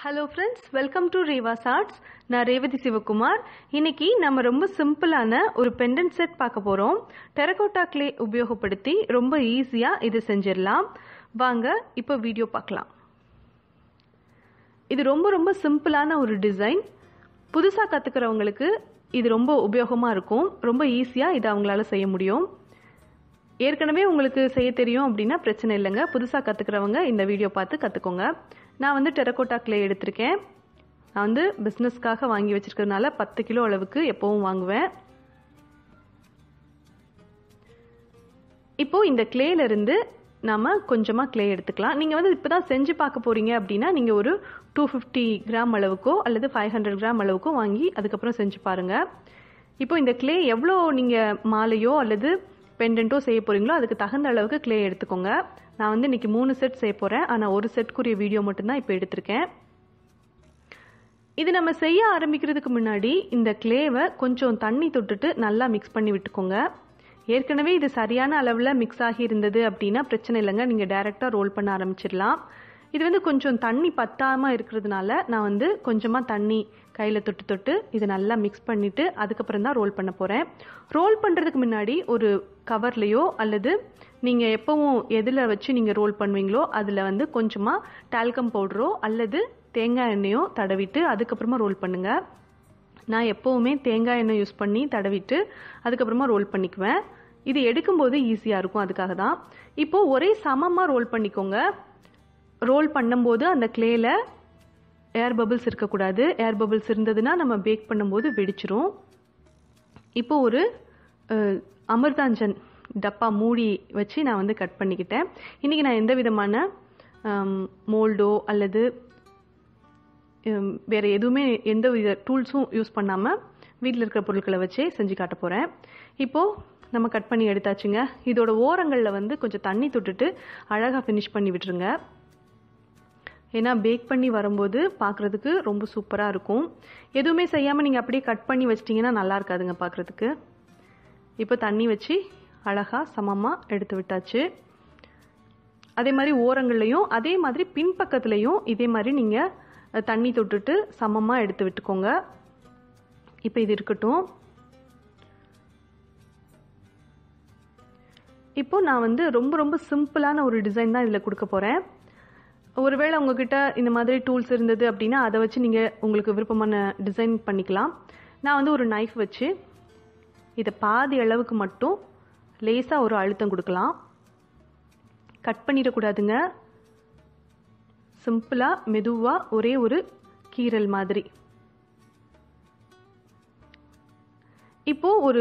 hello friends welcome to Reva's arts நான் ரேவதி சிவகுமார் இன்னைக்கு நம்ம ரொம்ப சிம்பிளான ஒரு பெண்டன்ட் செட் பார்க்க போகிறோம் டெரகோட்டா கிளே உபயோகப்படுத்தி ரொம்ப ஈஸியாக இது செஞ்சிடலாம் வாங்க இப்போ வீடியோ பார்க்கலாம் இது ரொம்ப ரொம்ப சிம்பிளான ஒரு டிசைன் புதுசாக கற்றுக்கிறவங்களுக்கு இது ரொம்ப உபயோகமாக இருக்கும் ரொம்ப ஈஸியாக இதை அவங்களால செய்ய முடியும் ஏற்கனவே உங்களுக்கு செய்ய தெரியும் அப்படின்னா பிரச்சனை இல்லைங்க புதுசாக கற்றுக்கிறவங்க இந்த வீடியோ பார்த்து கற்றுக்கோங்க நான் வந்து டெரக்கோட்டா கிளே எடுத்திருக்கேன் நான் வந்து பிஸ்னஸ்க்காக வாங்கி வச்சிருக்கிறதுனால பத்து கிலோ அளவுக்கு எப்போவும் வாங்குவேன் இப்போ இந்த கிளேலேருந்து நாம் கொஞ்சமாக கிளே எடுத்துக்கலாம் நீங்கள் வந்து இப்போ தான் செஞ்சு பார்க்க போகிறீங்க அப்படின்னா நீங்கள் ஒரு டூ ஃபிஃப்டி கிராம் அளவுக்கோ அல்லது ஃபைவ் ஹண்ட்ரட் கிராம் அளவுக்கோ வாங்கி அதுக்கப்புறம் செஞ்சு பாருங்கள் இப்போ இந்த கிளே எவ்வளோ நீங்கள் மாலையோ அல்லது பெண்டன்ட்டோ செய்ய போகிறீங்களோ அதுக்கு தகுந்த அளவுக்கு கிளே எடுத்துக்கோங்க நான் வந்து இன்றைக்கி மூணு செட் செய்ய போகிறேன் ஆனால் ஒரு செட்க்குரிய வீடியோ மட்டும்தான் இப்போ எடுத்திருக்கேன் இது நம்ம செய்ய ஆரம்பிக்கிறதுக்கு முன்னாடி இந்த கிளேவை கொஞ்சம் தண்ணி தொட்டுட்டு நல்லா மிக்ஸ் பண்ணி விட்டுக்கோங்க ஏற்கனவே இது சரியான அளவில் மிக்ஸ் ஆகி இருந்தது அப்படின்னா பிரச்சனை இல்லைங்க நீங்கள் டைரெக்டாக ரோல் பண்ண ஆரம்பிச்சிடலாம் இது வந்து கொஞ்சம் தண்ணி பத்தாமல் இருக்கிறதுனால நான் வந்து கொஞ்சமாக தண்ணி கையில் தொட்டு தொட்டு இதை நல்லா மிக்ஸ் பண்ணிவிட்டு அதுக்கப்புறம் தான் ரோல் பண்ண போகிறேன் ரோல் பண்ணுறதுக்கு முன்னாடி ஒரு கவர்லேயோ அல்லது நீங்கள் எப்போவும் எதில் வச்சு நீங்கள் ரோல் பண்ணுவீங்களோ அதில் வந்து கொஞ்சமாக டால்கம் பவுடரோ அல்லது தேங்காய் எண்ணெயோ தடவிட்டு அதுக்கப்புறமா ரோல் பண்ணுங்கள் நான் எப்போவுமே தேங்காய் எண்ணெய் யூஸ் பண்ணி தடவிட்டு அதுக்கப்புறமா ரோல் பண்ணிக்குவேன் இது எடுக்கும்போது ஈஸியாக இருக்கும் அதுக்காக தான் இப்போது ஒரே சமமாக ரோல் பண்ணிக்கோங்க ரோல் பண்ணும்போது அந்த கிளேல ஏர் பபிள்ஸ் இருக்கக்கூடாது ஏர் பபிள்ஸ் இருந்ததுன்னா நம்ம பேக் பண்ணும்போது வெடிச்சிரும் இப்போ ஒரு அமிர்தாஞ்சன் டப்பா மூடி வச்சு நான் வந்து கட் பண்ணிக்கிட்டேன் இன்றைக்கி நான் எந்த விதமான மோல்டோ அல்லது வேறு எதுவுமே எந்த வித டூல்ஸும் யூஸ் பண்ணாமல் வீட்டில் இருக்கிற பொருட்களை வச்சே செஞ்சு காட்ட போகிறேன் இப்போது நம்ம கட் பண்ணி எடுத்தாச்சுங்க இதோட ஓரங்களில் வந்து கொஞ்சம் தண்ணி தொட்டுட்டு அழகாக ஃபினிஷ் பண்ணி விட்டுருங்க ஏன்னா பேக் பண்ணி வரும்போது பார்க்குறதுக்கு ரொம்ப சூப்பராக இருக்கும் எதுவுமே செய்யாமல் நீங்கள் அப்படியே கட் பண்ணி வச்சிட்டிங்கன்னா நல்லா இருக்காதுங்க பார்க்குறதுக்கு இப்போ தண்ணி வச்சு அழகாக சமமாக எடுத்து விட்டாச்சு அதே மாதிரி ஓரங்கள்லையும் அதே மாதிரி பின்பக்கத்துலேயும் இதே மாதிரி நீங்கள் தண்ணி தொட்டுட்டு சமமாக எடுத்து விட்டுக்கோங்க இப்போ இது இருக்கட்டும் இப்போ நான் வந்து ரொம்ப ரொம்ப சிம்பிளான ஒரு டிசைன் தான் இதில் கொடுக்க போகிறேன் ஒருவேளை உங்ககிட்ட இந்த மாதிரி டூல்ஸ் இருந்தது அப்படின்னா அதை வச்சு நீங்கள் உங்களுக்கு விருப்பமான டிசைன் பண்ணிக்கலாம் நான் வந்து ஒரு நைஃப் வச்சு இதை பாதி அளவுக்கு மட்டும் லேசாக ஒரு அழுத்தம் கொடுக்கலாம் கட் பண்ணிடக்கூடாதுங்க சிம்பிளாக மெதுவாக ஒரே ஒரு கீரல் மாதிரி இப்போது ஒரு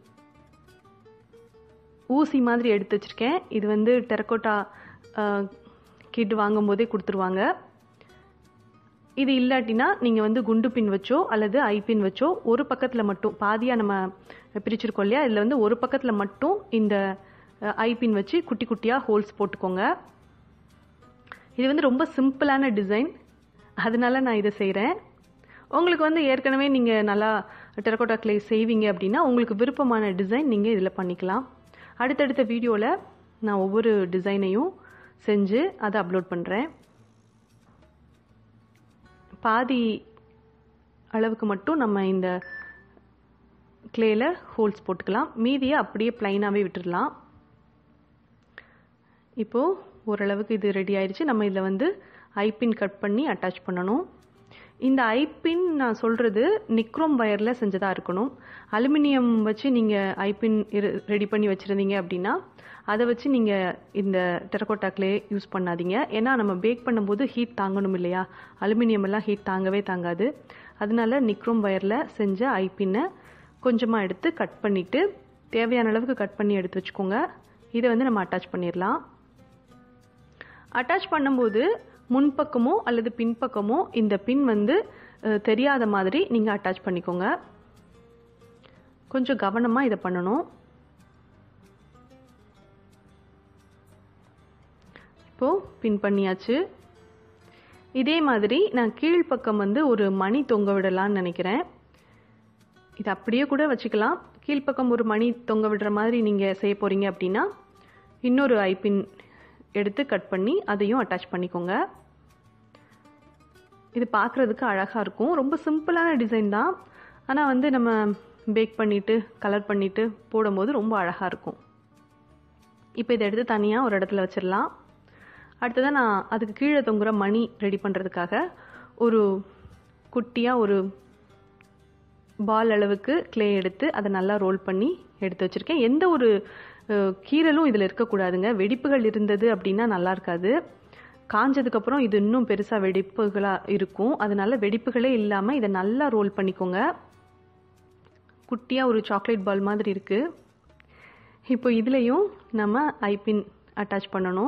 ஊசி மாதிரி எடுத்து வச்சுருக்கேன் இது வந்து டெரக்கோட்டா கிட் வாங்கும் போதே கொடுத்துருவாங்க இது இல்லாட்டினா நீங்கள் வந்து குண்டு பின் வச்சோ அல்லது ஐ பின் வச்சோ ஒரு பக்கத்தில் மட்டும் பாதியாக நம்ம பிரிச்சிருக்கோம் இல்லையா இதில் வந்து ஒரு பக்கத்தில் மட்டும் இந்த ஐ பின் வச்சு குட்டி குட்டியாக ஹோல்ஸ் போட்டுக்கோங்க இது வந்து ரொம்ப சிம்பிளான டிசைன் அதனால நான் இதை செய்கிறேன் உங்களுக்கு வந்து ஏற்கனவே நீங்கள் நல்லா டெரக்கோட்டா கிளே செய்வீங்க அப்படின்னா உங்களுக்கு விருப்பமான டிசைன் நீங்கள் இதில் பண்ணிக்கலாம் அடுத்தடுத்த வீடியோவில் நான் ஒவ்வொரு டிசைனையும் செஞ்சு அதை அப்லோட் பண்ணுறேன் பாதி அளவுக்கு மட்டும் நம்ம இந்த கிளேயில் ஹோல்ஸ் போட்டுக்கலாம் மீதியை அப்படியே ப்ளைனாகவே விட்டுடலாம் இப்போது ஓரளவுக்கு இது ரெடி ஆயிடுச்சு நம்ம இதில் வந்து ஐபின் கட் பண்ணி அட்டாச் பண்ணணும் இந்த ஐபின் நான் சொல்கிறது நிக்ரோம் வயரில் செஞ்சதாக இருக்கணும் அலுமினியம் வச்சு நீங்கள் ஐபின் ரெடி பண்ணி வச்சுருந்தீங்க அப்படின்னா அதை வச்சு நீங்கள் இந்த டெரக்கோட்டாக்லே யூஸ் பண்ணாதீங்க ஏன்னா நம்ம பேக் பண்ணும்போது ஹீட் தாங்கணும் இல்லையா அலுமினியம் எல்லாம் ஹீட் தாங்கவே தாங்காது அதனால நிக்ரோம் வயரில் செஞ்ச ஐபின்னை கொஞ்சமாக எடுத்து கட் பண்ணிவிட்டு தேவையான அளவுக்கு கட் பண்ணி எடுத்து வச்சுக்கோங்க இதை வந்து நம்ம அட்டாச் பண்ணிடலாம் அட்டாச் பண்ணும்போது முன்பக்கமோ அல்லது பின்பக்கமோ இந்த பின் வந்து தெரியாத மாதிரி நீங்கள் அட்டாச் பண்ணிக்கோங்க கொஞ்சம் கவனமாக இதை பண்ணணும் இப்போது பின் பண்ணியாச்சு இதே மாதிரி நான் கீழ்ப்பக்கம் வந்து ஒரு மணி தொங்க விடலான்னு நினைக்கிறேன் இது அப்படியே கூட வச்சுக்கலாம் கீழ்ப்பக்கம் ஒரு மணி தொங்க விடுற மாதிரி நீங்கள் செய்ய போகிறீங்க அப்படின்னா இன்னொரு ஐபின் எடுத்து கட் பண்ணி அதையும் அட்டாச் பண்ணிக்கோங்க இது பார்க்குறதுக்கு அழகாக இருக்கும் ரொம்ப சிம்பிளான டிசைன் தான் ஆனால் வந்து நம்ம பேக் பண்ணிவிட்டு கலர் பண்ணிவிட்டு போடும்போது ரொம்ப அழகாக இருக்கும் இப்போ இதை எடுத்து தனியாக ஒரு இடத்துல வச்சிடலாம் அடுத்ததான் நான் அதுக்கு கீழே தொங்குற மணி ரெடி பண்ணுறதுக்காக ஒரு குட்டியாக ஒரு பால் அளவுக்கு க்ளே எடுத்து அதை நல்லா ரோல் பண்ணி எடுத்து வச்சுருக்கேன் எந்த ஒரு அஹ், கீறலும் இதில் இருக்கக்கூடாதுங்க வெடிப்புகள் இருந்தது அப்படின்னா நல்லா இருக்காது காஞ்சதுக்கப்புறம் இது இன்னும் பெருசாக வெடிப்புகளாக இருக்கும் அதனால வெடிப்புகளே இல்லாமல் இதை நல்லா ரோல் பண்ணிக்கோங்க குட்டியாக ஒரு சாக்லேட் பால் மாதிரி இருக்குது இப்போ இதுலேயும் நம்ம ஐபின் அட்டாச் பண்ணணும்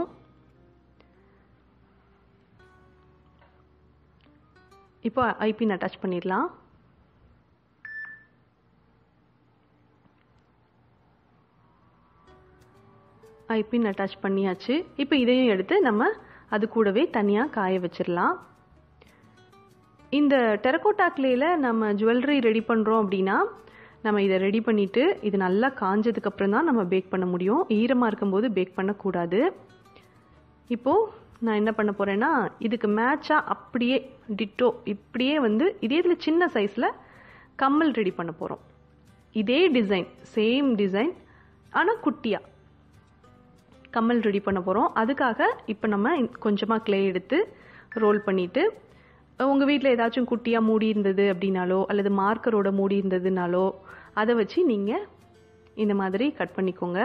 இப்போ ஐபின் அட்டாச் பண்ணிடலாம் ஐபின் அட்டாச் பண்ணியாச்சு இப்போ இதையும் எடுத்து நம்ம அது கூடவே தனியாக காய வச்சிடலாம் இந்த டெரக்கோட்டா கிளேயில் நம்ம ஜுவல்லரி ரெடி பண்ணுறோம் அப்படின்னா நம்ம இதை ரெடி பண்ணிவிட்டு இது நல்லா காஞ்சதுக்கு அப்புறம் தான் நம்ம பேக் பண்ண முடியும் ஈரமாக இருக்கும்போது பேக் பண்ணக்கூடாது இப்போது நான் என்ன பண்ண போகிறேன்னா இதுக்கு மேட்சாக அப்படியே டிட்டோ இப்படியே வந்து இதே இதில் சின்ன சைஸில் கம்மல் ரெடி பண்ண போகிறோம் இதே டிசைன் சேம் டிசைன் ஆனால் குட்டியாக கம்மல் ரெடி பண்ண போகிறோம் அதுக்காக இப்போ நம்ம கொஞ்சமாக க்ளே எடுத்து ரோல் பண்ணிவிட்டு உங்கள் வீட்டில் ஏதாச்சும் குட்டியாக மூடி இருந்தது அப்படின்னாலோ அல்லது மார்க்கரோட மூடி இருந்ததுனாலோ அதை வச்சு நீங்கள் இந்த மாதிரி கட் பண்ணிக்கோங்க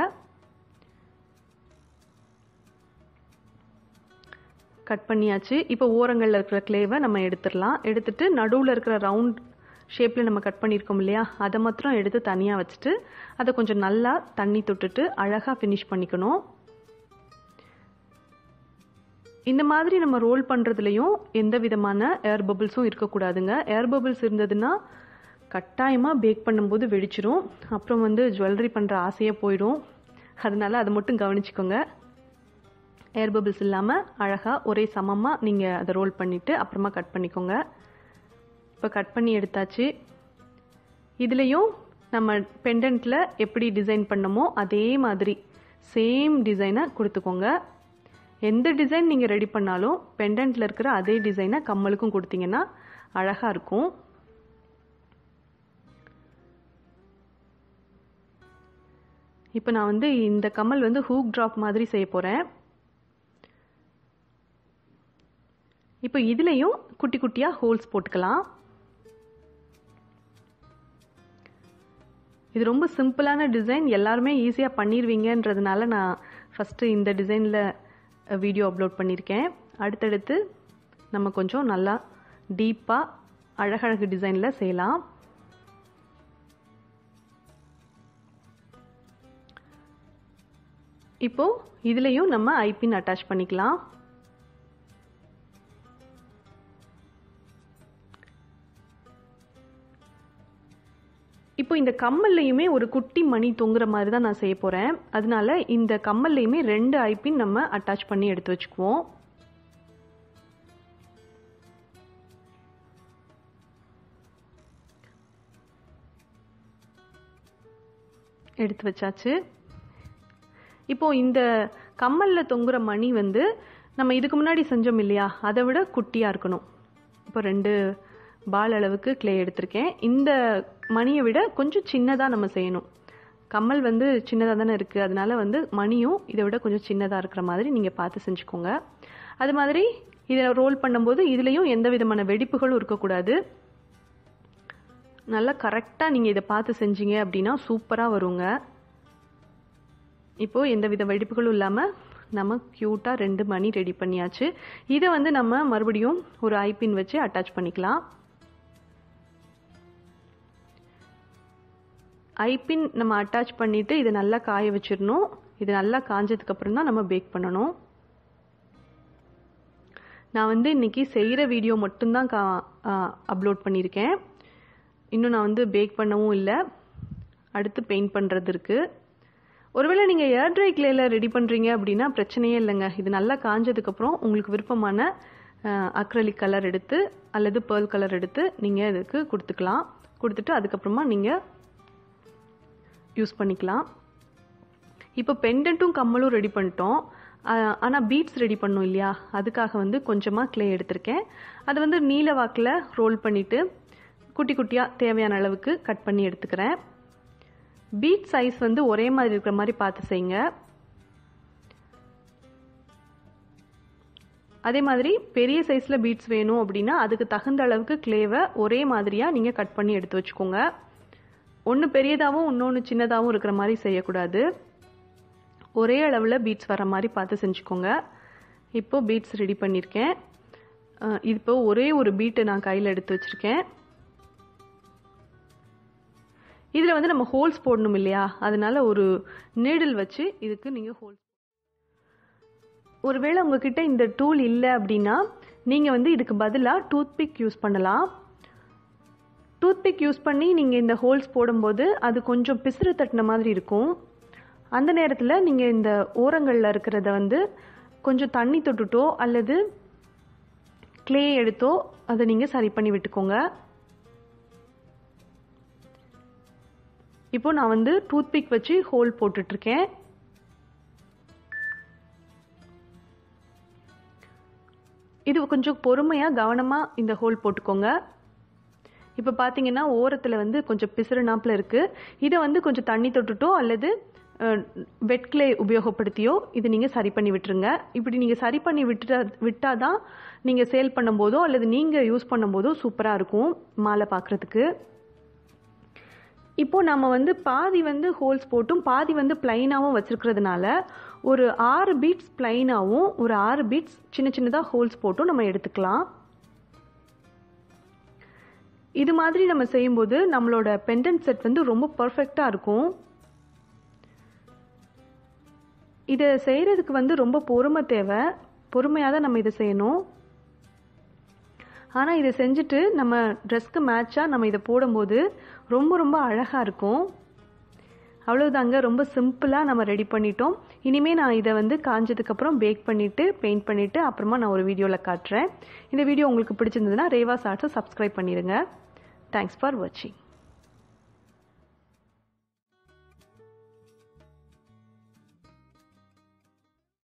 கட் பண்ணியாச்சு இப்போ ஓரங்களில் இருக்கிற க்ளேவை நம்ம எடுத்துடலாம் எடுத்துட்டு நடுவில் இருக்கிற ரவுண்ட் ஷேப்பில் நம்ம கட் பண்ணியிருக்கோம் இல்லையா அதை மாத்திரம் எடுத்து தனியாக வச்சுட்டு அதை கொஞ்சம் நல்லா தண்ணி தொட்டுட்டு அழகாக ஃபினிஷ் பண்ணிக்கணும் இந்த மாதிரி நம்ம ரோல் பண்ணுறதுலையும் எந்த விதமான ஏர் பபிள்ஸும் இருக்கக்கூடாதுங்க ஏர் பபிள்ஸ் இருந்ததுன்னா கட்டாயமாக பேக் பண்ணும்போது வெடிச்சிரும் அப்புறம் வந்து ஜுவல்லரி பண்ணுற ஆசையே போயிடும் அதனால அதை மட்டும் கவனிச்சுக்கோங்க ஏர் பபிள்ஸ் இல்லாமல் அழகாக ஒரே சமமாக நீங்கள் அதை ரோல் பண்ணிவிட்டு அப்புறமா கட் பண்ணிக்கோங்க இப்போ கட் பண்ணி எடுத்தாச்சு இதுலேயும் நம்ம பெண்டன்ட்டில் எப்படி டிசைன் பண்ணமோ அதே மாதிரி சேம் டிசைனை கொடுத்துக்கோங்க எந்த டிசைன் நீங்கள் ரெடி பண்ணாலும் பெண்டன்ட்டில் இருக்கிற அதே டிசைனை கம்மலுக்கும் கொடுத்தீங்கன்னா அழகாக இருக்கும் இப்போ நான் வந்து இந்த கம்மல் வந்து ஹூக் ட்ராப் மாதிரி செய்ய போகிறேன் இப்போ இதுலேயும் குட்டி குட்டியாக ஹோல்ஸ் போட்டுக்கலாம் இது ரொம்ப சிம்பிளான டிசைன் எல்லாருமே ஈஸியாக பண்ணிடுவீங்கன்றதுனால நான் ஃபஸ்ட்டு இந்த டிசைனில் வீடியோ அப்லோட் பண்ணியிருக்கேன் அடுத்தடுத்து நம்ம கொஞ்சம் நல்லா டீப்பாக அழகழகு டிசைனில் செய்யலாம் இப்போது இதுலேயும் நம்ம ஐபின் அட்டாச் பண்ணிக்கலாம் இப்போ இந்த கம்மல்லையுமே ஒரு குட்டி மணி தொங்குற மாதிரி தான் நான் செய்ய போகிறேன் அதனால இந்த கம்மல்லையுமே ரெண்டு ஐபின் நம்ம அட்டாச் பண்ணி எடுத்து வச்சுக்குவோம் எடுத்து வச்சாச்சு இப்போ இந்த கம்மலில் தொங்குற மணி வந்து நம்ம இதுக்கு முன்னாடி செஞ்சோம் இல்லையா அதை விட குட்டியாக இருக்கணும் இப்போ ரெண்டு பால் அளவுக்கு க்ளே எடுத்திருக்கேன் இந்த மணியை விட கொஞ்சம் சின்னதாக நம்ம செய்யணும் கம்மல் வந்து சின்னதாக தானே இருக்குது அதனால வந்து மணியும் இதை விட கொஞ்சம் சின்னதாக இருக்கிற மாதிரி நீங்கள் பார்த்து செஞ்சுக்கோங்க அது மாதிரி இதை ரோல் பண்ணும்போது இதுலேயும் எந்த விதமான வெடிப்புகளும் இருக்கக்கூடாது நல்லா கரெக்டாக நீங்கள் இதை பார்த்து செஞ்சீங்க அப்படின்னா சூப்பராக வருங்க இப்போது எந்த வித வெடிப்புகளும் இல்லாமல் நம்ம க்யூட்டாக ரெண்டு மணி ரெடி பண்ணியாச்சு இதை வந்து நம்ம மறுபடியும் ஒரு ஐபின் வச்சு அட்டாச் பண்ணிக்கலாம் ஐபின் நம்ம அட்டாச் பண்ணிவிட்டு இதை நல்லா காய வச்சிடணும் இது நல்லா காஞ்சதுக்கப்புறம் தான் நம்ம பேக் பண்ணணும் நான் வந்து இன்றைக்கி செய்கிற வீடியோ மட்டும்தான் கா அப்லோட் பண்ணியிருக்கேன் இன்னும் நான் வந்து பேக் பண்ணவும் இல்லை அடுத்து பெயிண்ட் பண்ணுறது இருக்குது ஒருவேளை நீங்கள் ஏர் ட்ரை கிளேயில் ரெடி பண்ணுறீங்க அப்படின்னா பிரச்சனையே இல்லைங்க இது நல்லா காஞ்சதுக்கப்புறம் உங்களுக்கு விருப்பமான அக்ரலிக் கலர் எடுத்து அல்லது பேர்ல் கலர் எடுத்து நீங்கள் இதுக்கு கொடுத்துக்கலாம் கொடுத்துட்டு அதுக்கப்புறமா நீங்கள் யூஸ் பண்ணிக்கலாம் இப்போ பெண்டன்ட்டும் கம்மலும் ரெடி பண்ணிட்டோம் ஆனால் பீட்ஸ் ரெடி பண்ணும் இல்லையா அதுக்காக வந்து கொஞ்சமாக க்ளே எடுத்திருக்கேன் அது வந்து நீல வாக்கில் ரோல் பண்ணிவிட்டு குட்டி குட்டியாக தேவையான அளவுக்கு கட் பண்ணி எடுத்துக்கிறேன் பீட் சைஸ் வந்து ஒரே மாதிரி இருக்கிற மாதிரி பார்த்து செய்யுங்க அதே மாதிரி பெரிய சைஸில் பீட்ஸ் வேணும் அப்படின்னா அதுக்கு தகுந்த அளவுக்கு க்ளேவை ஒரே மாதிரியாக நீங்கள் கட் பண்ணி எடுத்து வச்சுக்கோங்க ஒன்று பெரியதாகவும் இன்னொன்று சின்னதாகவும் இருக்கிற மாதிரி செய்யக்கூடாது ஒரே அளவில் பீட்ஸ் வர மாதிரி பார்த்து செஞ்சுக்கோங்க இப்போது பீட்ஸ் ரெடி பண்ணியிருக்கேன் இப்போ ஒரே ஒரு பீட்டை நான் கையில் எடுத்து வச்சுருக்கேன் இதில் வந்து நம்ம ஹோல்ஸ் போடணும் இல்லையா அதனால ஒரு நீடில் வச்சு இதுக்கு நீங்கள் ஹோல்ஸ் ஒருவேளை உங்ககிட்ட இந்த டூல் இல்லை அப்படின்னா நீங்கள் வந்து இதுக்கு பதிலாக டூத்பிக் யூஸ் பண்ணலாம் டூத்பிக் யூஸ் பண்ணி நீங்கள் இந்த ஹோல்ஸ் போடும்போது அது கொஞ்சம் பிசுறு தட்டின மாதிரி இருக்கும் அந்த நேரத்தில் நீங்கள் இந்த ஓரங்களில் இருக்கிறத வந்து கொஞ்சம் தண்ணி தொட்டுட்டோ அல்லது க்ளே எடுத்தோ அதை நீங்கள் சரி பண்ணி விட்டுக்கோங்க இப்போ நான் வந்து டூத்பிக் வச்சு ஹோல் போட்டுட்ருக்கேன் இது கொஞ்சம் பொறுமையாக கவனமாக இந்த ஹோல் போட்டுக்கோங்க இப்போ பார்த்தீங்கன்னா ஓரத்தில் வந்து கொஞ்சம் பிசுறு நாப்பில் இருக்குது இதை வந்து கொஞ்சம் தண்ணி தொட்டுட்டோ அல்லது வெட்கிளே உபயோகப்படுத்தியோ இது நீங்கள் சரி பண்ணி விட்டுருங்க இப்படி நீங்கள் சரி பண்ணி விட்டுட்டா விட்டால் தான் நீங்கள் சேல் பண்ணும்போதோ அல்லது நீங்கள் யூஸ் பண்ணும்போதோ சூப்பராக இருக்கும் மாலை பார்க்குறதுக்கு இப்போது நம்ம வந்து பாதி வந்து ஹோல்ஸ் போட்டும் பாதி வந்து பிளைனாகவும் வச்சுருக்கிறதுனால ஒரு ஆறு பீட்ஸ் பிளைனாகவும் ஒரு ஆறு பீட்ஸ் சின்ன சின்னதாக ஹோல்ஸ் போட்டும் நம்ம எடுத்துக்கலாம் இது மாதிரி நம்ம செய்யும்போது நம்மளோட பெண்டன்ட் செட் வந்து ரொம்ப பர்ஃபெக்டாக இருக்கும் இதை செய்கிறதுக்கு வந்து ரொம்ப பொறுமை தேவை பொறுமையாக தான் நம்ம இதை செய்யணும் ஆனால் இதை செஞ்சுட்டு நம்ம ட்ரெஸ்க்கு மேட்சாக நம்ம இதை போடும்போது ரொம்ப ரொம்ப அழகாக இருக்கும் அவ்வளோதாங்க ரொம்ப சிம்பிளாக நம்ம ரெடி பண்ணிட்டோம் இனிமேல் நான் இதை வந்து காஞ்சதுக்கப்புறம் பேக் பண்ணிவிட்டு பெயிண்ட் பண்ணிவிட்டு அப்புறமா நான் ஒரு வீடியோவில் காட்டுறேன் இந்த வீடியோ உங்களுக்கு பிடிச்சிருந்ததுன்னா ரேவாஸ் ஆர்ட்ஸை சப்ஸ்கிரைப் பண்ணிடுங்க தேங்க்ஸ் ஃபார் வாட்சிங்